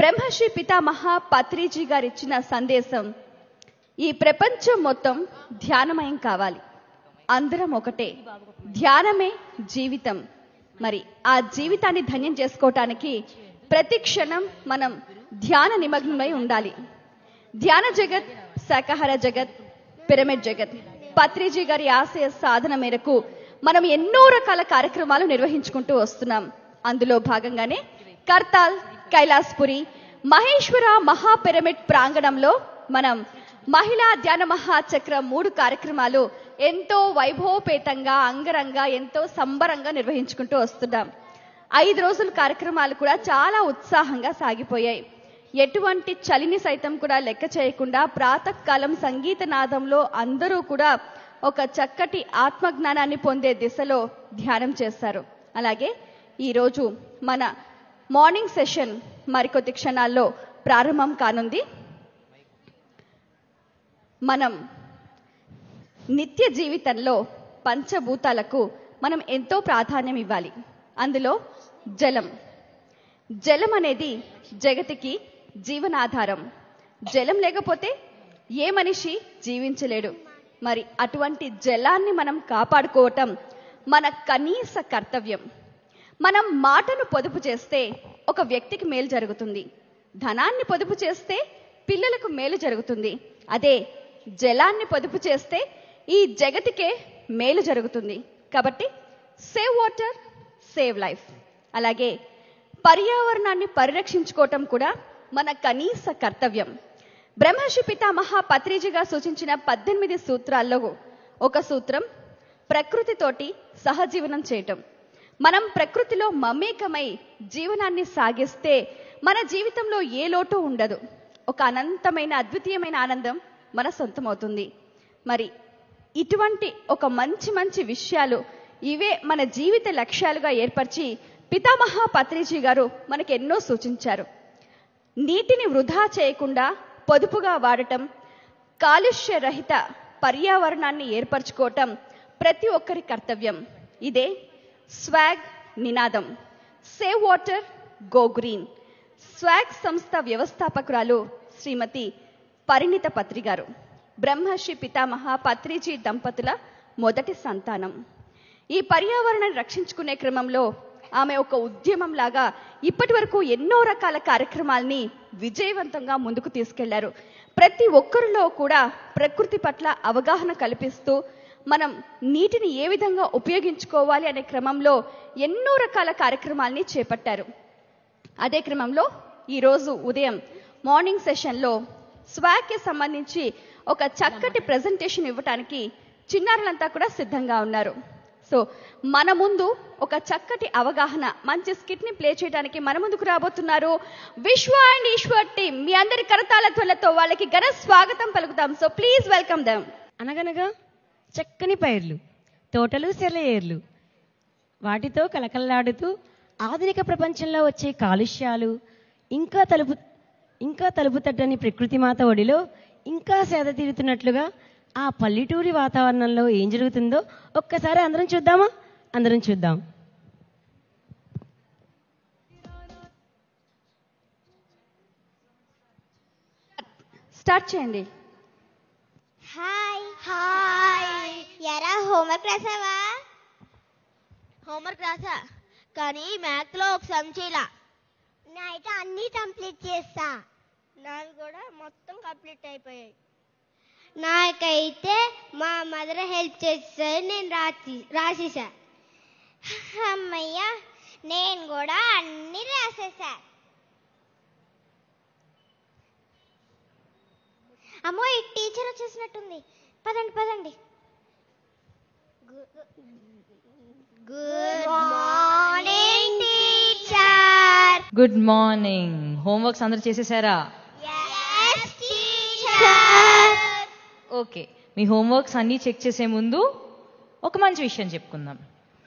బ్రహ్మశ్రీ పితామహ పత్రిజీ గారు ఇచ్చిన సందేశం ఈ ప్రపంచం మొత్తం ధ్యానమయం కావాలి అందరం ఒకటే ధ్యానమే జీవితం మరి ఆ జీవితాన్ని ధన్యం చేసుకోవటానికి ప్రతి క్షణం మనం ధ్యాన నిమగ్నమై ఉండాలి ధ్యాన జగత్ శాకాహార జగత్ పిరమిడ్ జగత్ పత్రిజీ గారి ఆశయ సాధన మేరకు మనం ఎన్నో రకాల కార్యక్రమాలు నిర్వహించుకుంటూ వస్తున్నాం అందులో భాగంగానే కర్తాల్ కైలాస్పురి మహేశ్వర మహా పిరమిడ్ ప్రాంగణంలో మనం మహిళా ధ్యాన మహాచక్ర మూడు కార్యక్రమాలు ఎంతో వైభవపేతంగా అంగరంగ ఎంతో సంబరంగా నిర్వహించుకుంటూ వస్తున్నాం ఐదు రోజుల కార్యక్రమాలు కూడా చాలా ఉత్సాహంగా సాగిపోయాయి ఎటువంటి చలిని సైతం కూడా లెక్క చేయకుండా ప్రాతకాలం సంగీత నాదంలో అందరూ కూడా ఒక చక్కటి ఆత్మజ్ఞానాన్ని పొందే దిశలో ధ్యానం చేస్తారు అలాగే ఈరోజు మన మార్నింగ్ సెషన్ మరికొద్ది క్షణాల్లో ప్రారంభం కానుంది మనం నిత్య జీవితంలో పంచభూతాలకు మనం ఎంతో ప్రాధాన్యం ఇవ్వాలి అందులో జలం జలం అనేది జగతికి జీవనాధారం జలం లేకపోతే ఏ మనిషి జీవించలేడు మరి అటువంటి జలాన్ని మనం కాపాడుకోవటం మన కనీస కర్తవ్యం మనం మాటను పొదుపు చేస్తే ఒక వ్యక్తికి మేలు జరుగుతుంది ధనాన్ని పొదుపు చేస్తే పిల్లలకు మేలు జరుగుతుంది అదే జలాన్ని పొదుపు చేస్తే ఈ జగతికే మేలు జరుగుతుంది కాబట్టి సేవ్ వాటర్ సేవ్ లైఫ్ అలాగే పర్యావరణాన్ని పరిరక్షించుకోవటం కూడా మన కనీస కర్తవ్యం బ్రహ్మర్షి పితామహ పత్రిజిగా సూచించిన పద్దెనిమిది సూత్రాల్లో ఒక సూత్రం ప్రకృతితోటి సహజీవనం చేయటం మనం ప్రకృతిలో మమేకమై జీవనాన్ని సాగిస్తే మన జీవితంలో ఏ లోటు ఉండదు ఒక అనంతమైన అద్వితీయమైన ఆనందం మన సొంతమవుతుంది మరి ఇటువంటి ఒక మంచి మంచి విషయాలు ఇవే మన జీవిత లక్ష్యాలుగా ఏర్పరిచి పితామహ పత్రిజీ గారు మనకు ఎన్నో సూచించారు నీటిని వృధా చేయకుండా పొదుపుగా వాడటం కాలుష్య రహిత పర్యావరణాన్ని ఏర్పరచుకోవటం ప్రతి ఒక్కరి కర్తవ్యం ఇదే స్వాగ్ నినాదం save water go green Swag సంస్థ వ్యవస్థాపకురాలు శ్రీమతి పరిణిత పత్రి గారు బ్రహ్మర్షి పితామహ పత్రిజీ దంపతుల మొదటి సంతానం ఈ పర్యావరణాన్ని రక్షించుకునే క్రమంలో ఆమె ఒక ఉద్యమం లాగా ఇప్పటి వరకు ఎన్నో రకాల కార్యక్రమాల్ని విజయవంతంగా ముందుకు తీసుకెళ్లారు ప్రతి ఒక్కరిలో కూడా ప్రకృతి పట్ల అవగాహన కల్పిస్తూ మనం నీటిని ఏ విధంగా ఉపయోగించుకోవాలి అనే క్రమంలో ఎన్నో రకాల కార్యక్రమాల్ని చేపట్టారు అదే క్రమంలో ఈరోజు ఉదయం మార్నింగ్ సెషన్లో స్వాగ్కి సంబంధించి ఒక చక్కటి ప్రజెంటేషన్ ఇవ్వటానికి చిన్నారులంతా కూడా సిద్ధంగా ఉన్నారు సో మన ముందు ఒక చక్కటి అవగాహన మంచి స్కిట్ ని ప్లే చేయడానికి మన ముందుకు రాబోతున్నారు విశ్వ అండ్ ఈశ్వర్ టీమ్ మీ అందరి కరతాల ధ్వలతో వాళ్ళకి ఘన స్వాగతం పలుకుతాం సో ప్లీజ్ వెల్కమ్ దెమ్ అనగనగా చక్కని పైర్లు తోటలు సెలయేర్లు వాటితో కలకల్లాడుతూ ఆధునిక ప్రపంచంలో వచ్చే కాలుష్యాలు ఇంకా తలుపు ఇంకా తలుపు తట్టని ప్రకృతి మాత ఒడిలో ఇంకా సేద తీరుతున్నట్లుగా ఆ పల్లెటూరి వాతావరణంలో ఏం జరుగుతుందో ఒక్కసారి అందరం చూద్దామా అందరం చూద్దాం స్టార్ట్ చేయండి హాయ్ హాయ్ ఎరా హోంవర్క్ రాసావా హోంవర్క్ రాసా కానీ మ్యాథ్స్ లో ఒక సమ్ చేయలా నైట్ అన్ని కంప్లీట్ చేస్తా నావి కూడా మొత్తం కంప్లీట్ అయిపోయాయి నాకైతే మా మదర్ హెల్ప్ చేస్తే నేను రాసి రాసేసా అమ్మయ్య నేను కూడా అన్ని రాసేసా అమ్మో ఈ టీచర్ వచ్చేసినట్టుంది పదండి పదండి good morning teacher good morning homeworks అందరూ చేసేసారా yes టీచర్ ఓకే మీ హోంవర్క్స్ అన్నీ చెక్ చేసే ముందు ఒక మంచి విషయం చెప్పుకుందాం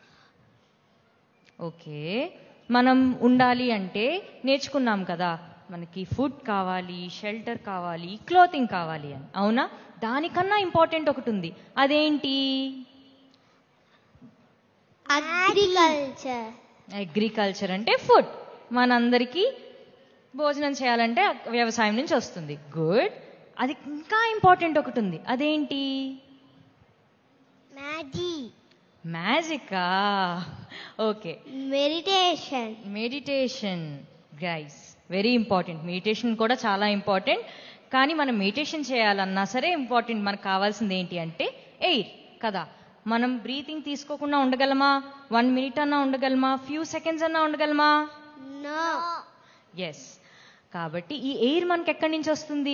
ఓకే మనం ఉండాలి అంటే నేర్చుకున్నాం కదా మనకి ఫుడ్ కావాలి షెల్టర్ కావాలి క్లోతింగ్ కావాలి అని అవునా దానికన్నా ఇంపార్టెంట్ ఒకటి ఉంది అదేంటి అగ్రికల్చర్ అగ్రికల్చర్ అంటే ఫుడ్ మనందరికీ భోజనం చేయాలంటే వ్యవసాయం నుంచి వస్తుంది గుడ్ అది ఇంకా ఇంపార్టెంట్ ఒకటి ఉంది అదేంటి మ్యాజీ మ్యాజికా okay meditation meditation guys very important meditation కూడా చాలా ఇంపార్టెంట్ కానీ మనం మెడిటేషన్ చేయాలన్నా సరే ఇంపార్టెంట్ మనకు కావాల్సింది ఏంటి అంటే ఎయిర్ కదా మనం బ్రీతింగ్ తీసుకోకుండా ఉండగలమా వన్ మినిట్ అన్నా ఉండగలమా ఫ్యూ సెకండ్స్ అన్నా ఉండగలమా నో ఎస్ కాబట్టి ఈ ఎయిర్ మనకి ఎక్కడి నుంచి వస్తుంది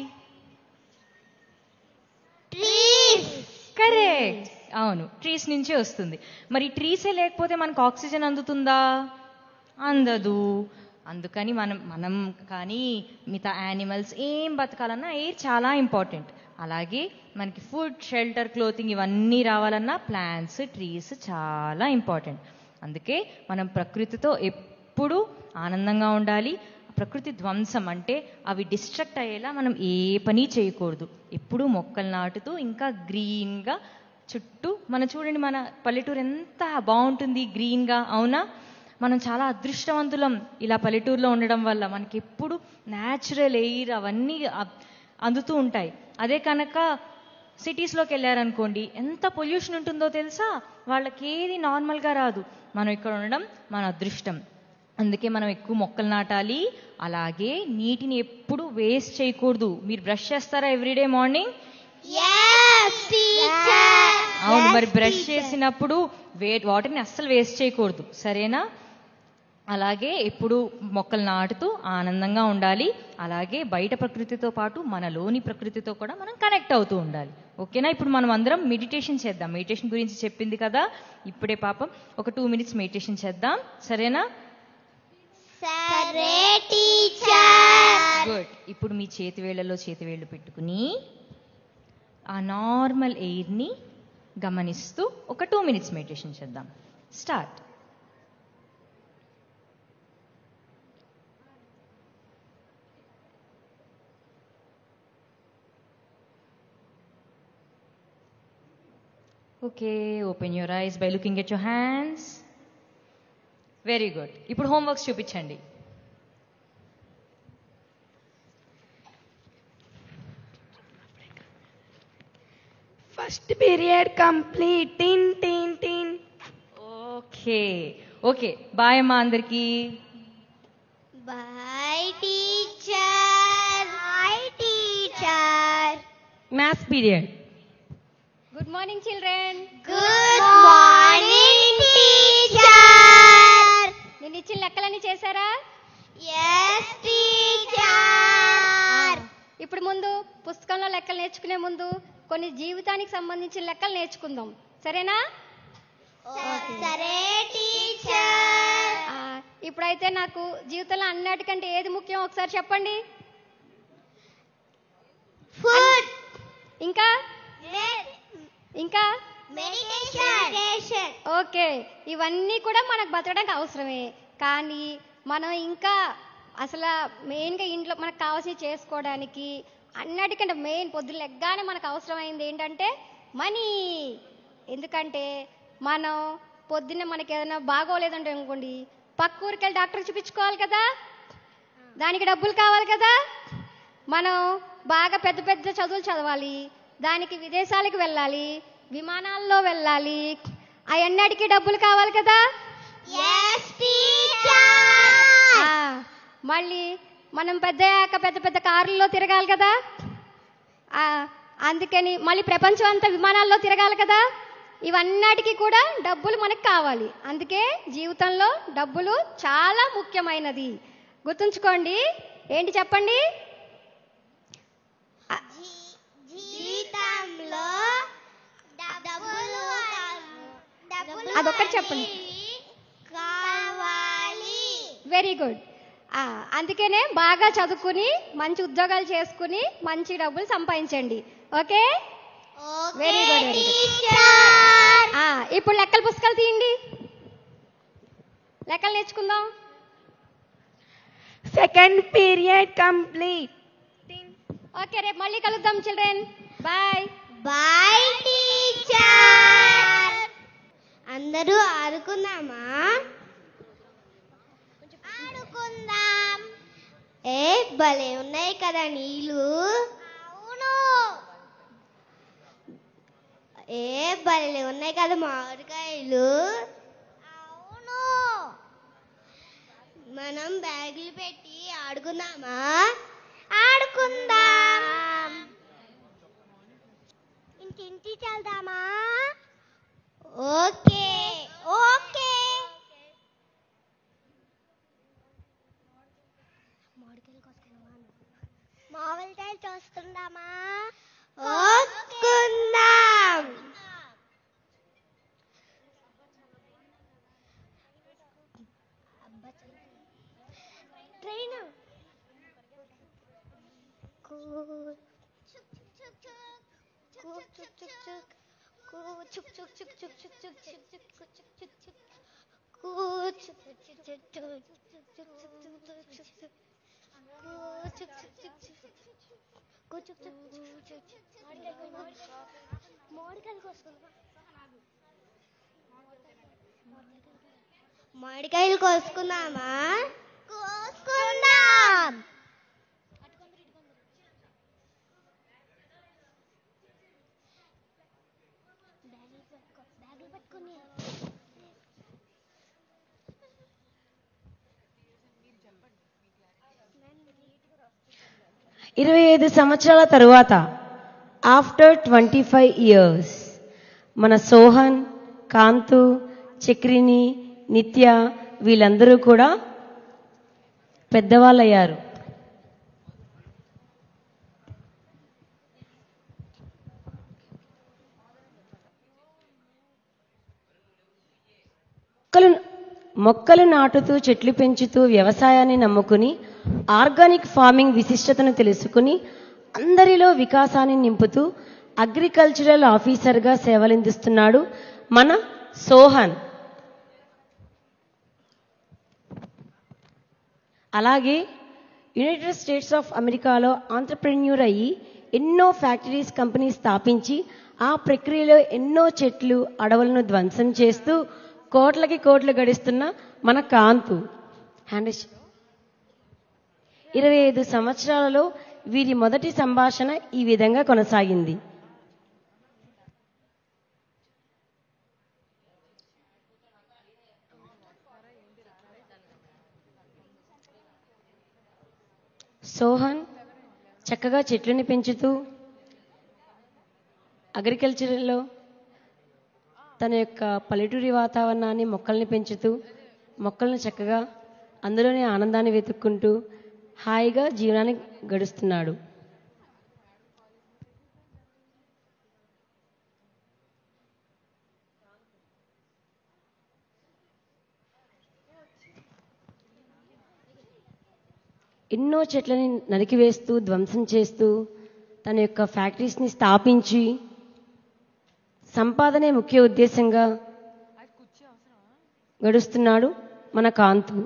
ట్రీస్ కరెక్ట్ అవును ట్రీస్ నుంచి వస్తుంది మరి ట్రీసే లేకపోతే మనకు ఆక్సిజన్ అందుతుందా అందదు అందుకని మనం మనం కానీ మిగతా యానిమల్స్ ఏం బతకాలన్నా ఎయిర్ చాలా ఇంపార్టెంట్ అలాగే మనకి ఫుడ్ షెల్టర్ క్లోతింగ్ ఇవన్నీ రావాలన్నా ప్లాంట్స్ ట్రీస్ చాలా ఇంపార్టెంట్ అందుకే మనం ప్రకృతితో ఎప్పుడూ ఆనందంగా ఉండాలి ప్రకృతి ధ్వంసం అంటే అవి డిస్ట్రక్ట్ అయ్యేలా మనం ఏ పని చేయకూడదు ఎప్పుడూ మొక్కలు నాటుతూ ఇంకా గ్రీన్గా చుట్టూ మనం చూడండి మన పల్లెటూరు ఎంత బాగుంటుంది గ్రీన్గా అవునా మనం చాలా అదృష్టవంతులం ఇలా పల్లెటూరులో ఉండడం వల్ల మనకి ఎప్పుడు న్యాచురల్ ఎయిర్ అవన్నీ అ- అందుతూ ఉంటాయి అదే కనుక సిటీస్లోకి వెళ్ళారనుకోండి ఎంత పొల్యూషన్ ఉంటుందో తెలుసా వాళ్ళకి ఏది నార్మల్గా రాదు మనం ఇక్కడ ఉండడం మన అదృష్టం అందుకే మనం ఎక్కువ మొక్కలు నాటాలి అలాగే నీటిని ఎప్పుడు వేస్ట్ చేయకూడదు మీరు బ్రష్ చేస్తారా ఎవ్రీడే మార్నింగ్ ఎస్ టీచర్ అవును మరి బ్రష్ చేసినప్పుడు వే వాటర్ని అస్సలు వేస్ట్ చేయకూడదు సరేనా అలాగే ఎప్పుడు మొక్కలు నాటుతూ ఆనందంగా ఉండాలి అలాగే బయట ప్రకృతితో పాటు మనలోని ప్రకృతితో కూడా మనం కనెక్ట్ అవుతూ ఉండాలి ఓకేనా ఇప్పుడు మనం అందరం మెడిటేషన్ చేద్దాం మెడిటేషన్ గురించి చెప్పింది కదా ఇప్పుడే పాపం ఒక టూ మినిట్స్ మెడిటేషన్ చేద్దాం సరేనా సరే టీచర్ గుడ్ ఇప్పుడు మీ చేతి వేళ్ళలో చేతి వేళ్ళు పెట్టుకుని ఆ నార్మల్ ఎయిర్ని గమనిస్తూ ఒక టూ మినిట్స్ మెడిటేషన్ చేద్దాం start okay open your eyes by looking at your hands very good ఇప్పుడు హోంవర్క్స్ చూపించండి ఫస్ట్ పీరియడ్ కంప్లీట్ టిన్ టిన్ టిన్ ఓకే ఓకే బాయ్ అమ్మా అందరికీ bye teacher bye teacher maths period good morning children good morning teacher నేను ఇచ్చిన లెక్కలన్నీ చేశారా ఎస్ టీచర్ ఇప్పుడు ముందు పుస్తకంలో లెక్కలు నేర్చుకునే ముందు కొన్ని జీవితానికి సంబంధించిన లెక్కలు నేర్చుకుందాం సరేనా సరే టీచర్ ఆ, ఇప్పుడైతే నాకు జీవితంలో అన్నిటికంటే ఏది ముఖ్యం ఒకసారి చెప్పండి ఫుడ్ ఇంకా ఇంకా మెడిటేషన్ ఓకే ఇవన్నీ కూడా మనకు బతకడానికి అవసరమే కానీ మనం ఇంకా అసలు మెయిన్గా ఇంట్లో మనకు కావాల్సినవి చేసుకోవడానికి అన్నిటికంటే మెయిన్ పొద్దున్న లెగ్గానే మనకు అవసరమైంది ఏంటంటే మనీ ఎందుకంటే మనం పొద్దున్న మనకి ఏదైనా బాగోలేదంటే అనుకోండి పక్క ఊరికి వెళ్ళి డాక్టర్ చూపించుకోవాలి కదా దానికి డబ్బులు కావాలి కదా మనం బాగా పెద్ద పెద్ద చదువులు చదవాలి దానికి విదేశాలకు వెళ్ళాలి విమానాల్లో వెళ్ళాలి అవన్నిటికీ డబ్బులు కావాలి కదా ఎస్ టీచర్ ఆ, మళ్ళీ మనం పెద్దయ్యాక పెద్ద పెద్ద కారుల్లో తిరగాలి కదా ఆ, అందుకని మళ్ళీ ప్రపంచం అంతా విమానాల్లో తిరగాలి కదా ఇవన్నిటికీ కూడా డబ్బులు మనకు కావాలి అందుకే జీవితంలో డబ్బులు చాలా ముఖ్యమైనది గుర్తుంచుకోండి ఏంటి చెప్పండి జీవితంలో డబ్బులు డబ్బులు అదొక్కటి చెప్పండి. కావాలి వెరీ గుడ్ అందుకనే బాగా చదువుకుని మంచి ఉద్యోగాలు చేసుకుని మంచి డబ్బులు సంపాదించండి okay Very good, very good. Teacher ఆ, ఇప్పుడు లెక్కల పుస్తకాలు తీయండి లెక్కలు నేర్చుకుందాం సెకండ్ పీరియడ్ కంప్లీట్ ఓకే రేపు మళ్ళీ కలుద్దాం చిల్డ్రన్ బాయ్ బాయ్ టీచర్ అందరూ ఆడుకుందామా ఆడుకుందాం ఏ భలే ఉన్నాయి కదా నీళ్ళు అవును ఏ భలే ఉన్నాయి కదా మామిడికాయలు అవును మనం బ్యాగులు పెట్టి ఆడుకుందామా ఆడుకుందాం ఇంటింటి వెళ్దామా ఓకే ఓకే మామిడికాయలు చూస్తుందామా ఓకుందాం ట్రైన్ మామిడికాయలు కోసుకుందామా కోసుకుందాం ఇరవై ఐదు సంవత్సరాల తరువాత ఆఫ్టర్ ట్వంటీ ఫైవ్ ఇయర్స్ మన సోహన్ కాంతు చక్రిని నిత్య వీళ్ళందరూ కూడా పెద్దవాళ్ళయ్యారు మొక్కలు మొక్కలు నాటుతూ చెట్లు పెంచుతూ వ్యవసాయాన్ని నమ్ముకుని ఆర్గానిక్ ఫార్మింగ్ విశిష్టతను తెలుసుకుని అందరిలో వికాసాన్ని నింపుతూ అగ్రికల్చరల్ ఆఫీసర్గా సేవలందిస్తున్నాడు మన సోహన్ అలాగే యునైటెడ్ స్టేట్స్ ఆఫ్ అమెరికాలో ఆంటర్ప్రెన్యూర్ అయ్యి ఎన్నో ఫ్యాక్టరీస్ కంపెనీ స్థాపించి ఆ ప్రక్రియలో ఎన్నో చెట్లు అడవులను ధ్వంసం చేస్తూ కోట్లకి కోట్లు గడిస్తున్న మన కాంతు హ్యాండ్ ఇరవై ఐదు సంవత్సరాలలో వీరి మొదటి సంభాషణ ఈ విధంగా కొనసాగింది సోహన్ చక్కగా చెట్లని పెంచుతూ అగ్రికల్చర్లో తన యొక్క పల్లెటూరి వాతావరణాన్ని మొక్కల్ని పెంచుతూ మొక్కలను చక్కగా అందులోనే ఆనందాన్ని వెతుక్కుంటూ హాయిగా జీవనాన్ని గడుస్తున్నాడు ఎన్నో చెట్లని నరికివేస్తూ ధ్వంసం చేస్తూ తన యొక్క ఫ్యాక్టరీస్ని స్థాపించి సంపాదనే ముఖ్య ఉద్దేశంగా గడుస్తున్నాడు మన కాంతు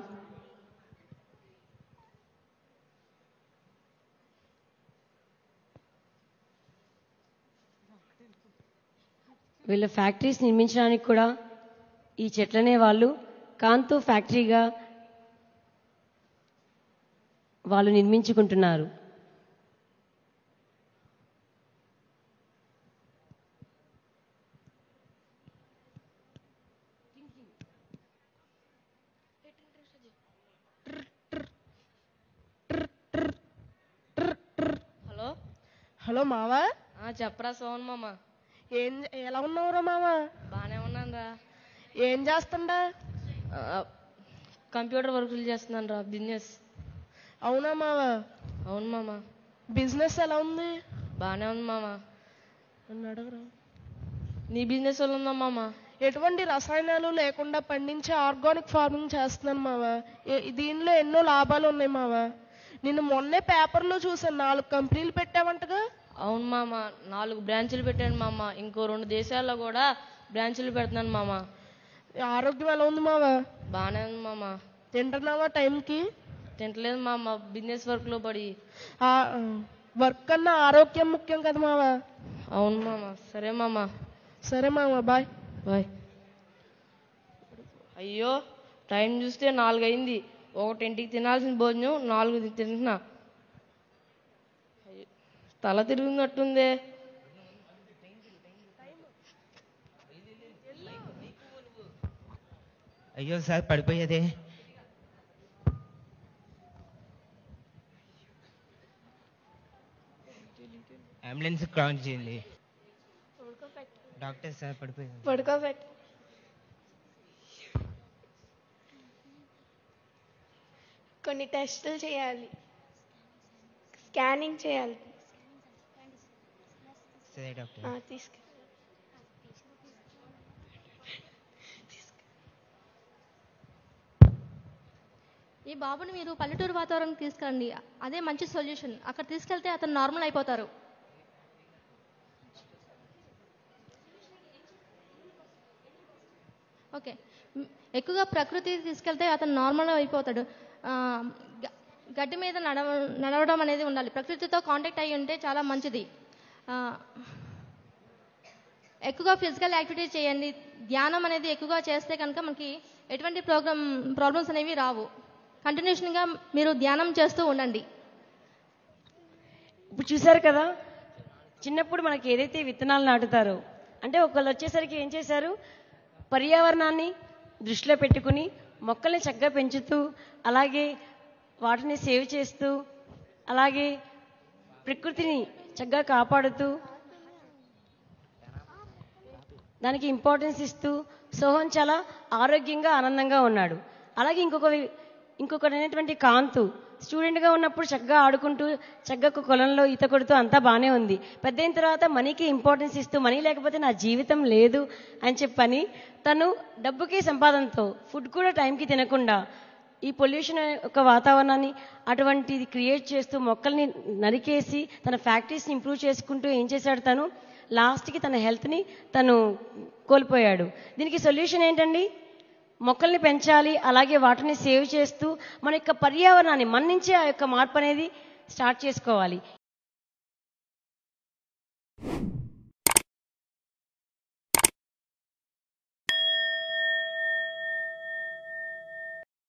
వీళ్ళ ఫ్యాక్టరీస్ నిర్మించడానికి కూడా ఈ చెట్లనే వాళ్ళు కాంతు ఫ్యాక్టరీగా వాళ్ళు నిర్మించుకుంటున్నారు హలో హలో మావా ఆ, చెప్పరా సోన్ మామ ఏం ఎలా ఉన్నావురా మావా బాగానే ఉన్నాను రా ఏం చేస్తుండా కంప్యూటర్ వర్కులు చేస్తున్నాను రా బిజినెస్ అవునా మావా అవును మామ బిజినెస్ ఎలా ఉంది బాగానే ఉంది మామ నన్ను అడగరా నీ బిజినెస్ వాళ్ళు ఉందా మామ ఎటువంటి రసాయనాలు లేకుండా పండించే ఆర్గానిక్ ఫార్మింగ్ చేస్తున్నాను మావా ఏ- దీనిలో ఎన్నో లాభాలు ఉన్నాయి మావా నిన్ను మొన్నే పేపర్లో చూసాను నాలుగు కంపెనీలు పెట్టావంటగా అవును మామ నాలుగు బ్రాంచులు పెట్టాను మామ ఇంకో రెండు దేశాల్లో కూడా బ్రాంచులు పెడుతున్నాను మామ ఆరోగ్యం ఎలా ఉంది మావా బాగానే ఉంది మామ తింటున్నావా టైంకి తింటలేదు మామ బిజినెస్ వర్క్లో పడి వర్క్ కన్నా ఆరోగ్యం ముఖ్యం కదా మావా అవును మామ సరే మామ సరే మావా బాయ్ బాయ్ అయ్యో టైం చూస్తే నాలుగైంది ఒకటింటికి తినాల్సిన భోజనం నాలుగు తింటున్నా అయ్యో, తల తిరుగుతున్నట్టుందే అయ్యో సార్ పడిపోయేదే అంబులెన్స్ కాల్ చేయండి డాక్టర్ సార్ పడిపోయారు పడుకోబెట్టు కొన్ని టెస్టులు చేయాలి స్కానింగ్ చేయాలి సరే డాక్టర్ ఆ, తీసుకు ఈ బాబుని మీరు పల్లెటూరు వాతావరణం తీసుకురండి అదే మంచి సొల్యూషన్ అక్కడ తీసుకెళ్తే అతను నార్మల్ అయిపోతారు ఓకే మ్, ఎక్కువగా ప్రకృతి తీసుకెళ్తే అతను నార్మల్ అయిపోతాడు ఆ, గ- గడ్డి మీద నడవ నడవడం అనేది ఉండాలి ప్రకృతితో కాంటాక్ట్ అయి ఉంటే చాలా మంచిది ఆ, ఎక్కువగా ఫిజికల్ యాక్టివిటీ చేయండి ధ్యానం అనేది ఎక్కువగా చేస్తే కనుక మనకి ఎటువంటి ప్రోగ్రామ్ ప్రాబ్లమ్స్ అనేవి రావు కంటిన్యూషన్గా మీరు ధ్యానం చేస్తూ ఉండండి ఇప్పుడు చూశారు కదా చిన్నప్పుడు మనకి ఏదైతే విత్తనాలు నాటుతారో అంటే ఒకళ్ళు వచ్చేసరికి ఏం చేశారు పర్యావరణాన్ని దృష్టిలో పెట్టుకుని మొక్కల్ని చక్కగా పెంచుతూ అలాగే వాటిని సేవ్ చేస్తూ అలాగే ప్రకృతిని చక్కగా కాపాడుతూ దానికి ఇంపార్టెన్స్ ఇస్తూ సోహన్ చాలా ఆరోగ్యంగా ఆనందంగా ఉన్నాడు అలాగే ఇంకొక వి- ఇంకొకటి అయినటువంటి కాంతు స్టూడెంట్గా ఉన్నప్పుడు చక్కగా ఆడుకుంటూ చక్కగా ఒక కొలంలో ఈత కొడుతూ అంతా బాగానే ఉంది పెద్ద అయిన తర్వాత మనీకి ఇంపార్టెన్స్ ఇస్తూ మనీ లేకపోతే నా జీవితం లేదు అని చెప్పని తను డబ్బుకి సంపాదనతో ఫుడ్ కూడా టైంకి తినకుండా ఈ పొల్యూషన్ యొక్క వాతావరణాన్ని అటువంటిది క్రియేట్ చేస్తూ మొక్కల్ని నరికేసి తన ఫ్యాక్టరీస్ని ఇంప్రూవ్ చేసుకుంటూ ఏం చేశాడు తను లాస్ట్కి తన హెల్త్ని తను కోల్పోయాడు దీనికి సొల్యూషన్ ఏంటండి మొక్కల్ని పెంచాలి అలాగే వాటిని సేవ్ చేస్తూ మన యొక్క పర్యావరణాన్ని మన నుంచే ఆ యొక్క మార్పు అనేది స్టార్ట్ చేసుకోవాలి